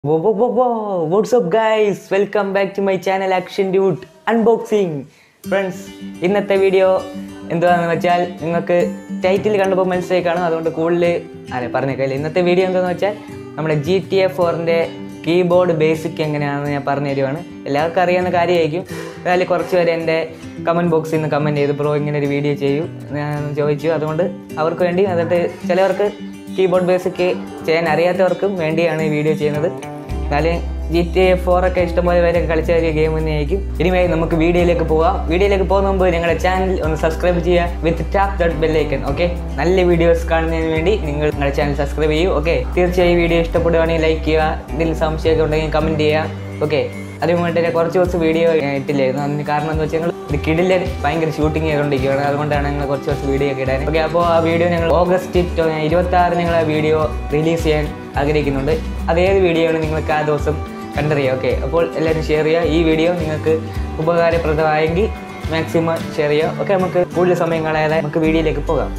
WhatsApp guys welcome back to my channel action dude unboxing friends ഇന്നത്തെ video എന്താണെന്ന് വെച്ചാൽ നിങ്ങൾക്ക് ടൈറ്റിൽ കണ്ടപ്പോൾ മനസ്സിലായി കാണും അതുകൊണ്ട് കൂടുതൽ അതെ പറഞ്ഞേക്കില്ല ഇന്നത്തെ വീഡിയോ എന്താണെന്ന് വെച്ചാൽ നമ്മുടെ ജി ടി എ ഫോറിൻ്റെ കീബോർഡ് ബേസിക് എങ്ങനെയാണെന്ന് ഞാൻ പറഞ്ഞു തരുവാണ് എല്ലാവർക്കും അറിയാവുന്ന കാര്യമായിരിക്കും അതിൽ കുറച്ച് പേര് എൻ്റെ കമൻറ്റ് ബോക്സിൽ നിന്ന് കമൻറ്റ് ചെയ്തു ബ്രോ ഇങ്ങനെ ഒരു വീഡിയോ ചെയ്യൂ ഞാൻ ചോദിച്ചു അതുകൊണ്ട് അവർക്ക് വേണ്ടി എന്നിട്ട് ചിലവർക്ക് കീബോർഡ് ബേസിക് ചെയ്യാൻ അറിയാത്തവർക്കും വേണ്ടിയാണ് ഈ വീഡിയോ ചെയ്യുന്നത് എന്നാലും ജി ടി എ ഫോർ ഒക്കെ ഇഷ്ടംപോലെ പേരൊക്കെ കളിച്ച ഒരു ഗെയിം തന്നെയായിരിക്കും ഇനിമേ നമുക്ക് വീഡിയോയിലേക്ക് പോവാം വീഡിയോയിലേക്ക് പോകുന്ന മുമ്പ് ഞങ്ങളുടെ ചാനൽ ഒന്ന് സബ്സ്ക്രൈബ് ചെയ്യുക with tap that bell icon okay നല്ല വീഡിയോസ് കാണുന്നതിന് വേണ്ടി നിങ്ങൾ ഞങ്ങളുടെ ചാനൽ സബ്സ്ക്രൈബ് ചെയ്യൂ ഓക്കെ തീർച്ചയായും വീഡിയോ ഇഷ്ടപ്പെടുവാണെങ്കിൽ ലൈക്ക് ചെയ്യുക ഇതിൽ സംശയമൊക്കെ ഉണ്ടെങ്കിൽ കമൻറ്റ് ചെയ്യുക ഓക്കെ അതിന് വേണ്ടി ഞാൻ കുറച്ച് ദിവസം വീഡിയോ ഇട്ടില്ലായിരുന്നു അതിന് കാരണം എന്താ വെച്ചാൽ ഞങ്ങൾ ഇത് കിടിലെ ഭയങ്കര ഷൂട്ടിംഗ് ചെയ്തുകൊണ്ടിരിക്കുകയാണ് അതുകൊണ്ടാണ് ഞങ്ങൾ കുറച്ച് ദിവസം വീഡിയോ ഒക്കെ ഇടാൻ ഓക്കെ അപ്പോൾ ആ വീഡിയോ ഞങ്ങൾ ഓഗസ്റ്റ് ഇരുപത്തി ആറ് ഞങ്ങൾ ആ വീഡിയോ റിലീസ് ചെയ്യാൻ ആഗ്രഹിക്കുന്നുണ്ട് അത് ഏത് വീഡിയോ ആണ് നിങ്ങൾക്ക് ആ ദിവസം കണ്ടറിയാം ഓക്കെ അപ്പോൾ എല്ലാവരും ഷെയർ ചെയ്യുക ഈ വീഡിയോ നിങ്ങൾക്ക് ഉപകാരപ്രദമായെങ്കിൽ മാക്സിമം ഷെയർ ചെയ്യുക ഓക്കെ നമുക്ക് കൂടുതൽ സമയം കളയാതെ നമുക്ക് വീഡിയോയിലേക്ക് പോകാം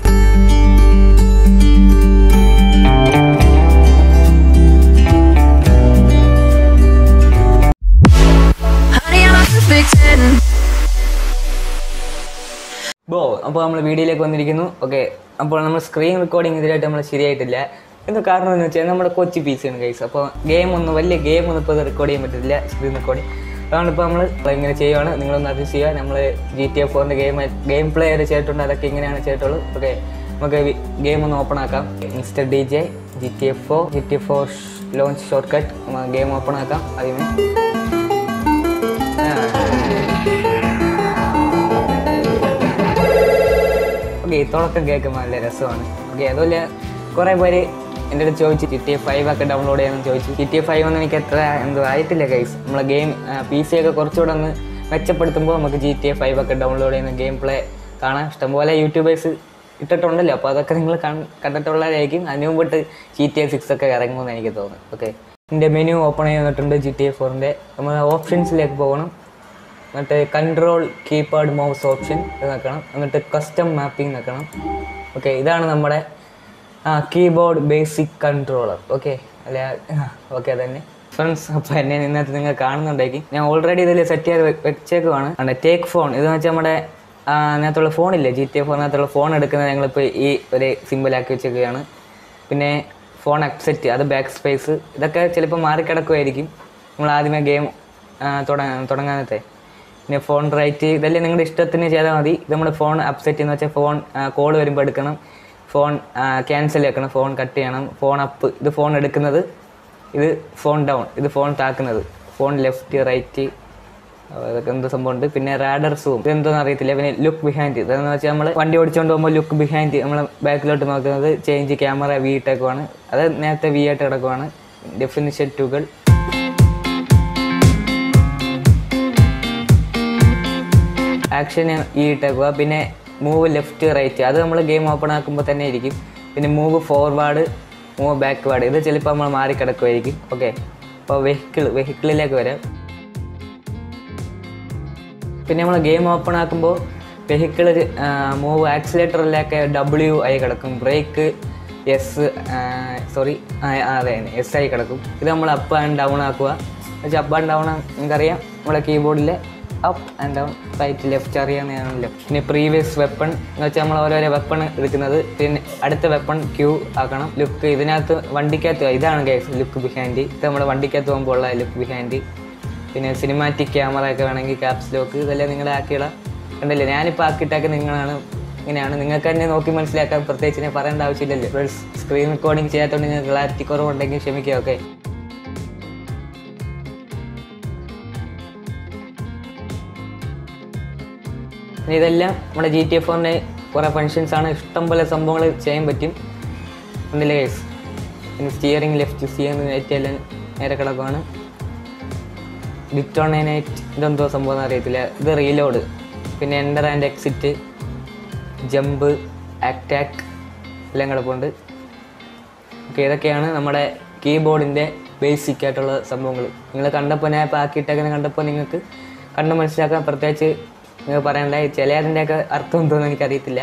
Honey, I'm a perfect 10. ബോ അപ്പോൾ നമ്മൾ വീഡിയോയിലേക്ക് വന്നിരിക്കുന്നു ഓക്കെ അപ്പോൾ നമ്മൾ സ്ക്രീൻ റെക്കോർഡിംഗ് ഇതിലായിട്ട് നമ്മൾ ശരിയായിട്ടില്ല എന്താ കാരണം എന്ന് വെച്ചാൽ നമ്മുടെ കൊച്ചി പി സി ആണ് കൈസ് അപ്പോൾ ഗെയിം ഒന്നും വലിയ ഗെയിം ഒന്നും ഇപ്പോൾ റെക്കോർഡ് ചെയ്യാൻ പറ്റില്ല സ്ക്രീൻ റെക്കോർഡിംഗ് അതുകൊണ്ട് ഇപ്പോൾ നമ്മൾ ഇങ്ങനെ ചെയ്യുവാണ് നിങ്ങളൊന്ന് അത് ചെയ്യുക നമ്മൾ ജി ടി എഫ് ഫോറിൻ്റെ ഗെയിം ഗെയിം പ്ലേ വരെ ചെയ്തിട്ടുണ്ട് അതൊക്കെ ഇങ്ങനെയാണ് ചെയ്തിട്ടുള്ളൂ ഓക്കെ നമുക്ക് ഗെയിം ഒന്ന് ഓപ്പൺ ആക്കാം mister D J G T F four G T F four launch shortcut game open ആക്കാം അതിന് ഓക്കെ തുടക്കം കേൾക്കുമ്പോൾ നല്ല രസമാണ് ഓക്കെ അതുപോലെ കുറേ പേര് എൻ്റെ അടുത്ത് ചോദിച്ചു ജി ടി എ ഫൈവ് ഒക്കെ ഡൗൺലോഡ് ചെയ്യാമെന്ന് ചോദിച്ചു ജി ടി എ ഫൈവ് ഒന്നും എനിക്ക് എത്ര എന്തോ ആയിട്ടില്ല ഗൈസ് നമ്മളെ ഗെയിം പി സി ഒക്കെ കുറച്ചുകൂടെ ഒന്ന് മെച്ചപ്പെടുത്തുമ്പോൾ നമുക്ക് ജി ടി എ ഫൈവ് ഒക്കെ ഡൗൺലോഡ് ചെയ്യുന്ന ഗെയിം പ്ലേ കാണാം ഇഷ്ടംപോലെ യൂട്യൂബേഴ്സ് ഇട്ടിട്ടുണ്ടല്ലോ അപ്പോൾ അതൊക്കെ നിങ്ങൾ കണ്ടിട്ടുള്ളതായിരിക്കും അതിന് മുമ്പിട്ട് ജി ടി എ സിക്സ് ഒക്കെ ഇറങ്ങുമെന്ന് എനിക്ക് തോന്നുന്നു ഓക്കെ എൻ്റെ മെനു ഓപ്പൺ ചെയ്തിട്ടുണ്ട് ജി ടി എ ഫോറിൻ്റെ നമ്മൾ ഓപ്ഷൻസിലേക്ക് പോകണം എന്നിട്ട് കൺട്രോൾ കീപാഡ് മൗസ് ഓപ്ഷൻ ഇത് നോക്കണം എന്നിട്ട് കസ്റ്റം മാപ്പിംഗ് നോക്കണം ഓക്കെ ഇതാണ് നമ്മുടെ ആ കീബോർഡ് ബേസിക് കൺട്രോളർ ഓക്കെ അല്ല ഓക്കെ തന്നെ ഫ്രണ്ട്സ് അപ്പോൾ എന്നെ ഇന്നത്തെ നിങ്ങൾ കാണുന്നുണ്ടെങ്കിൽ ഞാൻ ഓൾറെഡി ഇതിൽ സെറ്റ് ചെയ്ത് വെ- വെച്ചേക്കുവാണ് അതെ ടേക്ക് ഫോൺ ഇതെന്ന് വെച്ചാൽ നമ്മുടെ ആ, അതിനകത്തുള്ള ഫോണില്ലേ ജി ടി എ ഫോണിനകത്തുള്ള ഫോൺ എടുക്കുന്നത് ഞങ്ങളിപ്പോൾ ഈ ഒരു സിമ്പിളാക്കി വെച്ചേക്കുകയാണ് പിന്നെ ഫോൺ അക്സെറ്റ് അത് ബാക്ക് സ്പേസ് ഇതൊക്കെ ചിലപ്പോൾ മാറിക്കിടക്കുമായിരിക്കും നമ്മൾ ആദ്യമേ ഗെയിം തുടങ്ങാനത്തെ പിന്നെ ഫോൺ റൈറ്റ് ഇതെല്ലാം നിങ്ങളുടെ ഇഷ്ടത്തിന് ചെയ്താൽ മതി ഇത് നമ്മുടെ ഫോൺ അപ്സെറ്റ് എന്ന് വെച്ചാൽ ഫോൺ കോൾ വരുമ്പോൾ എടുക്കണം ഫോൺ ക്യാൻസൽ ആക്കണം ഫോൺ കട്ട് ചെയ്യണം ഫോൺ അപ്പ് ഇത് ഫോൺ എടുക്കുന്നത് ഇത് ഫോൺ ഡൗൺ ഇത് ഫോൺ താക്കുന്നത് ഫോൺ ലെഫ്റ്റ് റൈറ്റ് അതൊക്കെ എന്തോ സംഭവമുണ്ട് പിന്നെ റാഡർ സൂം ഇതെന്തോന്ന് അറിയത്തില്ല പിന്നെ ലുക്ക് ബിഹൈൻഡ് ഇതെന്ന് വെച്ചാൽ നമ്മൾ വണ്ടി ഓടിച്ചുകൊണ്ട് പോകുമ്പോൾ ലുക്ക് ബിഹൈൻഡ് നമ്മൾ ബാക്കിലോട്ട് നോക്കുന്നത് ചേഞ്ച് ക്യാമറ വി ഇട്ടേക്കുവാണ് അത് നേരത്തെ വി ആയിട്ട് കിടക്കുവാണ് ഡെഫിനിഷൻ ടുകൾ ആക്ഷൻ ഈ ഇട്ടേക്കുക പിന്നെ മൂവ് ലെഫ്റ്റ് റൈറ്റ് അത് നമ്മൾ ഗെയിം ഓപ്പൺ ആക്കുമ്പോൾ തന്നെ ഇരിക്കും പിന്നെ മൂവ് ഫോർവേഡ് മൂവ് ബാക്ക്വേഡ് ഇത് ചിലപ്പോൾ നമ്മൾ മാറി കിടക്കുമായിരിക്കും ഓക്കെ അപ്പോൾ വെഹിക്കിൾ വെഹിക്കിളിലേക്ക് വരാം പിന്നെ നമ്മൾ ഗെയിം ഓപ്പൺ ആക്കുമ്പോൾ വെഹിക്കിൾ മൂവ് ആക്സിലേറ്ററിലൊക്കെ ഡബ്ല്യു ആയി കിടക്കും ബ്രേക്ക് എസ് സോറി അതെ എസ് ആയി കിടക്കും ഇത് നമ്മൾ അപ്പ് ആൻഡ് ഡൗൺ ആക്കുക വെച്ചാൽ അപ്പ് ആൻഡ് ഡൗൺ നിങ്ങൾക്കറിയാം നമ്മളെ കീബോർഡിലെ up and down right left അറിയാവുന്നതാണല്ലോ പിന്നെ പ്രീവിയസ് വെപ്പൺ എന്ന് വെച്ചാൽ നമ്മൾ ഓരോരോ വെപ്പൺ എടുക്കുന്നത് പിന്നെ അടുത്ത വെപ്പൺ ക്യൂ ആക്കണം ലുക്ക് ഇതിനകത്ത് വണ്ടിക്കകത്ത് ഇതാണ് കേസ് ലുക്ക് ബിഹൈൻഡ് ഇത് നമ്മുടെ വണ്ടിക്കകത്ത് പോകുമ്പോൾ ഉള്ള ലുക്ക് ബിഹൈൻഡ് പിന്നെ സിനിമാറ്റിക് ക്യാമറ ഒക്കെ വേണമെങ്കിൽ ക്യാപ്സ് ലോക്ക് ഇതെല്ലാം നിങ്ങളെ ആക്കിയിടാം കണ്ടില്ലേ ഞാനിപ്പോൾ ആക്കിയിട്ടൊക്കെ നിങ്ങളാണ് ഇങ്ങനെയാണ് നിങ്ങൾക്ക് തന്നെ നോക്കി മനസ്സിലാക്കാൻ പ്രത്യേകിച്ച് ഞാൻ പറയേണ്ട ആവശ്യമില്ലല്ലോ സ്ക്രീൻ റെക്കോർഡിംഗ് ചെയ്യാത്തതുകൊണ്ട് നിങ്ങൾക്ക് ക്ലാരിറ്റി കുറവുണ്ടെങ്കിൽ ക്ഷമിക്കുക ഓക്കെ പിന്നെ ഇതെല്ലാം നമ്മുടെ ജി ടി എഫ് ഫോറിൻ്റെ കുറേ ഫങ്ഷൻസ് ആണ് ഇഷ്ടംപോലെ സംഭവങ്ങൾ ചെയ്യാൻ പറ്റും ഒന്നില്ല കേസ് പിന്നെ സ്റ്റിയറിംഗ് ലെഫ്റ്റ് സ്റ്റിയറിംഗ് നെറ്റ് എല്ലാം നേരെ കിടക്കുവാണ് ഡിറ്റോണേറ്റ് ഇതെന്തോ സംഭവം എന്ന് അറിയത്തില്ല ഇത് റീലോഡ് പിന്നെ enter and exit jump attack എല്ലാം കിടപ്പുണ്ട് ഓക്കെ ഇതൊക്കെയാണ് നമ്മുടെ കീബോർഡിൻ്റെ ബേസിക് ആയിട്ടുള്ള സംഭവങ്ങൾ നിങ്ങൾ കണ്ടപ്പോൾ ഞാൻ ഇപ്പോൾ ആക്കിയിട്ടൊക്കെ കണ്ടപ്പോൾ നിങ്ങൾക്ക് കണ്ട് മനസ്സിലാക്കാൻ പ്രത്യേകിച്ച് നിങ്ങൾ പറയണ്ട ചിലതിൻ്റെയൊക്കെ അർത്ഥം എന്തോന്ന് എനിക്കറിയത്തില്ല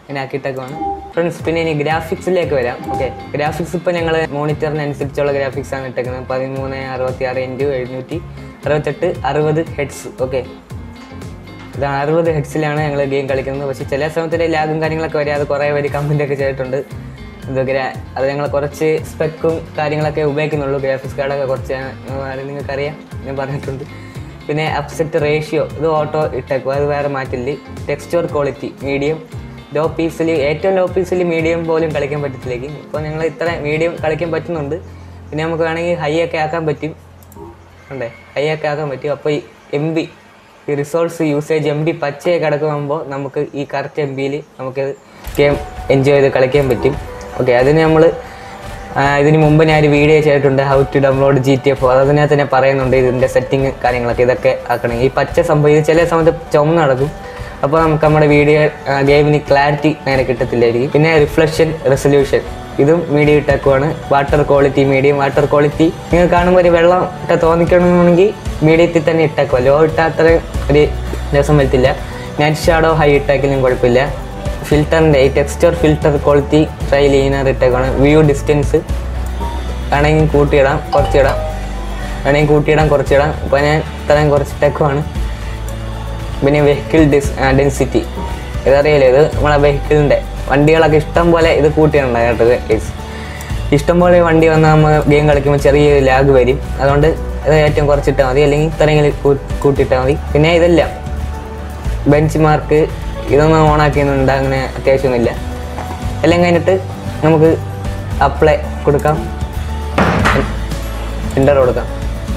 ഇങ്ങനെ ആക്കിയിട്ടൊക്കെയാണ് ഫ്രണ്ട്സ് പിന്നെ ഇനി ഗ്രാഫിക്സിലേക്ക് വരാം ഓക്കെ ഗ്രാഫിക്സ് ഇപ്പോൾ ഞങ്ങൾ മോണിറ്ററിനനുസരിച്ചുള്ള ഗ്രാഫിക്സ് ആണ് ഇട്ടേക്കുന്നത് പതിമൂന്ന് അറുപത്തി ആറ് ഇൻറ്റു എഴുന്നൂറ്റി അറുപത്തെട്ട് അറുപത് ഹെഡ്സ് ഓക്കെ ഇതാണ് അറുപത് ഹെഡ്സിലാണ് ഞങ്ങൾ ഗെയിം കളിക്കുന്നത് പക്ഷേ ചില സമയത്ത് ലാഗും കാര്യങ്ങളൊക്കെ വരാതെ കുറേ പേര് കമൻ്റ് ഒക്കെ ചെയ്തിട്ടുണ്ട് എന്തൊക്കെ അത് ഞങ്ങൾ കുറച്ച് സ്പെക്കും കാര്യങ്ങളൊക്കെ ഉപയോഗിക്കുന്നുള്ളൂ ഗ്രാഫിക്സ് കാർഡൊക്കെ കുറച്ച് അത് നിങ്ങൾക്കറിയാം ഞാൻ പറഞ്ഞിട്ടുണ്ട് പിന്നെ അപ്സെറ്റ് റേഷ്യോ ഇത് ഓട്ടോ ഇട്ടേക്കും അത് വേറെ മാറ്റില്ല ടെക്സ്ചർ ക്വാളിറ്റി മീഡിയം ലോ പീസിൽ ഏറ്റവും ലോ പീസിൽ മീഡിയം പോലും കളിക്കാൻ പറ്റത്തിലേക്ക് ഇപ്പോൾ ഞങ്ങൾ ഇത്ര മീഡിയം കളിക്കാൻ പറ്റുന്നുണ്ട് പിന്നെ നമുക്ക് വേണമെങ്കിൽ ഹൈ ഒക്കെ ആക്കാൻ പറ്റും ഉണ്ടേ ഹൈ ഒക്കെ ആക്കാൻ പറ്റും അപ്പോൾ ഈ എം ബി ഈ റിസോഴ്സ് യൂസേജ് എം ബി പച്ചയെ കിടക്കുമ്പോൾ നമുക്ക് ഈ കറക്റ്റ് എം ബിയിൽ നമുക്കത് ഗെയിം എൻജോയ് ചെയ്ത് കളിക്കാൻ പറ്റും ഓക്കെ അതിന് നമ്മൾ ഇതിന് മുമ്പ് ഞാൻ ഒരു വീഡിയോ ചെയ്തിട്ടുണ്ട് how to download G T F അതിനകത്ത് തന്നെ പറയുന്നുണ്ട് ഇതിൻ്റെ സെറ്റിങ് കാര്യങ്ങളൊക്കെ ഇതൊക്കെ ആക്കണം ഈ പച്ച സംഭവം ഇത് ചില സമയത്ത് ചുമന്ന് നടക്കും അപ്പോൾ നമുക്ക് നമ്മുടെ വീഡിയോ ഗെയിമിന് ക്ലാരിറ്റി അങ്ങനെ കിട്ടത്തില്ലായിരിക്കും പിന്നെ റിഫ്ലക്ഷൻ റെസൊല്യൂഷൻ ഇതും മീഡിയം ഇട്ടേക്കുവാണ് water quality medium water quality നിങ്ങൾ കാണുമ്പോൾ ഒരു വെള്ളം ഒക്കെ തോന്നിക്കണമെന്നുണ്ടെങ്കിൽ മീഡിയത്തിൽ തന്നെ ഇട്ടേക്കുക ലോ ഇട്ടാൽ അത്ര ഒരു രസം വരത്തില്ല നെറ്റ് ഷാഡോ ഹൈ ഇട്ടാക്കിയാലും കുഴപ്പമില്ല ഫിൽറ്ററിൻ്റെ ഈ texture filter quality trilinear ഇട്ടേക്കാണ് വ്യൂ ഡിസ്റ്റൻസ് വേണമെങ്കിൽ കൂട്ടിയിടാം കുറച്ചിടാം വേണമെങ്കിൽ കൂട്ടിയിടാം കുറച്ചിടാം ഇപ്പോൾ ഞാൻ ഇത്രയും കുറച്ചിട്ടേക്കുവാണ് പിന്നെ വെഹിക്കിൾ ഡിസ് ഡെൻസിറ്റി ഇതറിയില്ലേ ഇത് നമ്മളെ വെഹിക്കിളിൻ്റെ വണ്ടികളൊക്കെ ഇഷ്ടം പോലെ ഇത് കൂട്ടിയിട്ടുണ്ട് കേട്ടോ കേസ് ഇഷ്ടം പോലെ വണ്ടി വന്നാൽ നമ്മൾ ഗെയിം കളിക്കുമ്പോൾ ചെറിയൊരു ലാഗ് വരും അതുകൊണ്ട് ഇത് ഏറ്റവും കുറച്ചിട്ടാൽ മതി അല്ലെങ്കിൽ ഇത്രയെങ്കിലും കൂ- കൂട്ടിയിട്ടാൽ മതി പിന്നെ ഇതെല്ലാം ബെഞ്ച് മാർക്ക് ഇതൊന്നും ഓണാക്കിയൊന്നുണ്ട് അങ്ങനെ അത്യാവശ്യമൊന്നുമില്ല എല്ലാം കഴിഞ്ഞിട്ട് നമുക്ക് അപ്ലൈ കൊടുക്കാം എൻ്റർ കൊടുക്കാം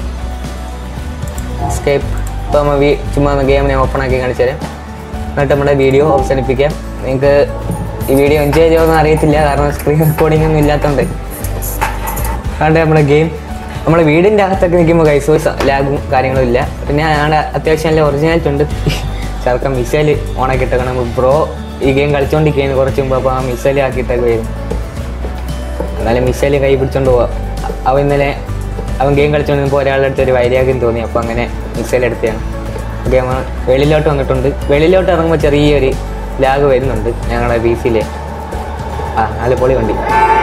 സ്കേപ്പ് ഇപ്പോൾ നമ്മൾ വീ ചുമ്മാ ഒന്ന് ഗെയിമിനെ ഓപ്പൺ ആക്കി കാണിച്ചു തരാം എന്നിട്ട് നമ്മുടെ വീഡിയോ അവസാനിപ്പിക്കാം നിങ്ങൾക്ക് ഈ വീഡിയോ എൻജോയ് ചെയ്യുമെന്ന് അറിയത്തില്ല കാരണം സ്ക്രീൻ റെക്കോർഡിംഗ് ഒന്നും ഇല്ലാത്തതുകൊണ്ട് അതുകൊണ്ട് നമ്മുടെ ഗെയിം നമ്മൾ വീടിൻ്റെ അകത്തൊക്കെ നിൽക്കുമ്പോൾ കൈസോസ് ലാഗും കാര്യങ്ങളും ഇല്ല പിന്നെ ഞങ്ങളുടെ അത്യാവശ്യം നല്ല ഒറിജിനാലിറ്റി ഉണ്ട് ചെറുക്കൻ മിസൈൽ ഓണാക്കിയിട്ടേക്കണം ബ്രോ ഈ ഗെയിം കളിച്ചുകൊണ്ടിരിക്കുകയാണ് കുറച്ച് മുമ്പ് അപ്പോൾ ആ മിസൈൽ ആക്കിയിട്ടൊക്കെ വരും എന്നാലും മിസൈൽ കൈ പിടിച്ചോണ്ട് പോവാം അവൻ ഇന്നലെ അവൻ ഗെയിം കളിച്ചുകൊണ്ടിരുന്നപ്പോൾ ഒരാളുടെ അടുത്ത് ഒരു വൈരാഗ്യം തോന്നി അപ്പോൾ അങ്ങനെ മിസൈൽ എടുത്തതാണ് ഓക്കെ നമ്മൾ വെളിയിലോട്ട് വന്നിട്ടുണ്ട് വെളിയിലോട്ട് ഇറങ്ങുമ്പോൾ ചെറിയൊരു ലാഗ് വരുന്നുണ്ട് ഞങ്ങളുടെ ബി സിയിലെ ആ നല്ല പൊളി വണ്ടി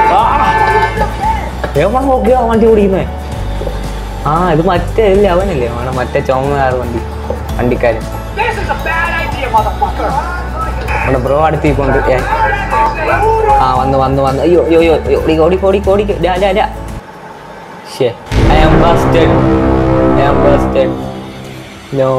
എവിടെ നോക്കിയോ വണ്ടി ഓടിക്കുന്നേ ആ ഇത് മറ്റേ ഇല്ല അവനല്ലേ വേണം മറ്റേ ചുമന്ന കാർ വണ്ടി വണ്ടിക്കാരൻ നമ്മുടെ ബ്രോ അടുത്ത് കൊണ്ട് ഏ ആ വന്ന് വന്ന് വന്ന് അയ്യോ അയ്യോ അയ്യോ ഓടി ഓടി ഓടി ഓടി ഡാ ഡാ ഡാ ഷേ I am busted I am busted no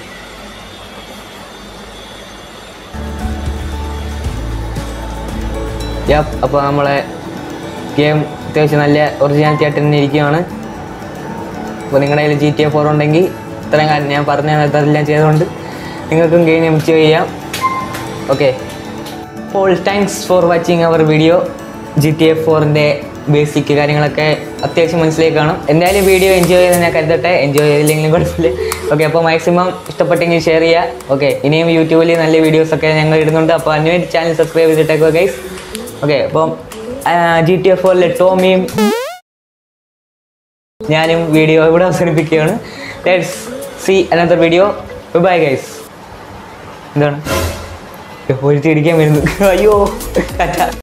yup അപ്പോൾ നമ്മളെ ഗെയിം അത്യാവശ്യം നല്ല ഒറിജിനാലിറ്റി ആയിട്ട് തന്നെ ഇരിക്കുകയാണ് അപ്പോൾ നിങ്ങളുടെ കയ്യിൽ ജി ടി എ ഫോർ ഉണ്ടെങ്കിൽ ഇത്രയും കാര്യം ഞാൻ പറഞ്ഞ അതെല്ലാം ചെയ്തുകൊണ്ട് നിങ്ങൾക്കും ഗെയിം എൻജോയ് ചെയ്യാം ഓക്കെ അപ്പോൾ thanks for watching our video G T F ഫോറിൻ്റെ ബേസിക് കാര്യങ്ങളൊക്കെ അത്യാവശ്യം മനസ്സിലേക്ക് കാണും എന്തായാലും വീഡിയോ എൻജോയ് ചെയ്ത് ഞാൻ കരുതട്ടെ എൻജോയ് ചെയ്തില്ലെങ്കിലും കുഴപ്പമില്ല ഓക്കെ അപ്പോൾ മാക്സിമം ഇഷ്ടപ്പെട്ടെങ്കിൽ ഷെയർ ചെയ്യുക ഓക്കെ ഇനിയും യൂട്യൂബിൽ നല്ല വീഡിയോസൊക്കെ ഞങ്ങൾ ഇടുന്നുണ്ട് അപ്പോൾ അതിനുവേണ്ടി ചാനൽ സബ്സ്ക്രൈബ് ചെയ്തിട്ടേക്കോ ഗൈസ് ഓക്കെ അപ്പം ജി ടി എഫ് ഫോറിലെ ടോമിയും ഞാനും വീഡിയോ ഇവിടെ അവസാനിപ്പിക്കുകയാണ് let's see another video bye guys എന്താണ് ഒരു തിരിക്കാൻ വരുന്നു അയ്യോ ടാറ്റ